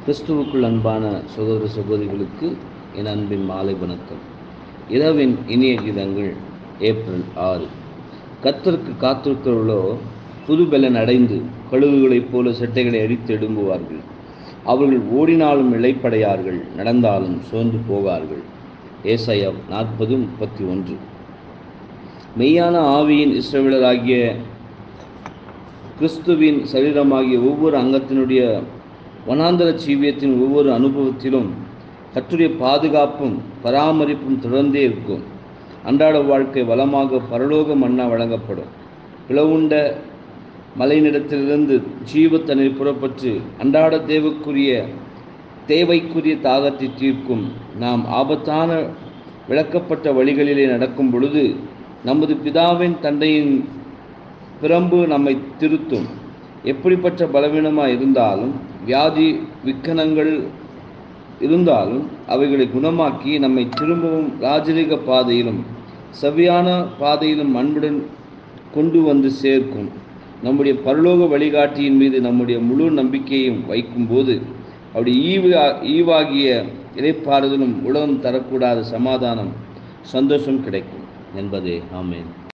கிறிஸ்துவுக்குள் அன்பான சகோதர சகோதரிகளுக்கு என் அன்பின் மாலை வணக்கம் இரவின் இனிய கீதங்கள் ஏப்ரல் ஆறு கத்தருக்கு காத்திருக்கிறவர்களோ புது பலன் அடைந்து கழுகுகளைப் போல செட்டைகளை அடித்து எழும்புவார்கள் அவர்கள் ஓடினாலும் இழைப்படையார்கள் நடந்தாலும் சோர்ந்து போவார்கள் ஏசாயா நாற்பது முப்பத்தி ஒன்று மெய்யான ஆவியின் இஸ்ரவேலராகிய கிறிஸ்துவின் சரீரமாகிய ஒவ்வொரு அங்கத்தினுடைய வனாந்தர ஜீவியத்தின் ஒவ்வொரு அனுபவத்திலும் கற்றுடைய பாதுகாப்பும் பராமரிப்பும் தொடர்ந்தே இருக்கும் அன்றாட வாழ்க்கை வளமாக பரலோக மன்னா வழங்கப்படும் பிளவுண்ட மலைநிலத்திலிருந்து ஜீவத்தண்ணீர் புறப்பட்டு அன்றாட தேவைக்குரிய தேவைக்குரிய தாகத்தை தீர்க்கும் நாம் ஆபத்தான விளக்கப்பட்ட வழிகளிலே நடக்கும் பொழுது நமது பிதாவின் தந்தையின் பிரம்பு நம்மை திருத்தும் எப்படிப்பட்ட பலவீனமாக இருந்தாலும் வியாதி விக்கனங்கள் இருந்தாலும் அவைகளை குணமாக்கி நம்மை திரும்பவும் ராஜரீக பாதையிலும் செவ்வியான பாதையிலும் அன்புடன் கொண்டு வந்து சேர்க்கும் நம்முடைய பரலோக வழிகாட்டியின் மீது நம்முடைய முழு நம்பிக்கையும் வைக்கும்போது அவருடைய ஈவு ஈவாகிய இலைப்பாறுதலும் உலகம் தரக்கூடாத சமாதானம் சந்தோஷம் கிடைக்கும் என்பதே ஆமேன்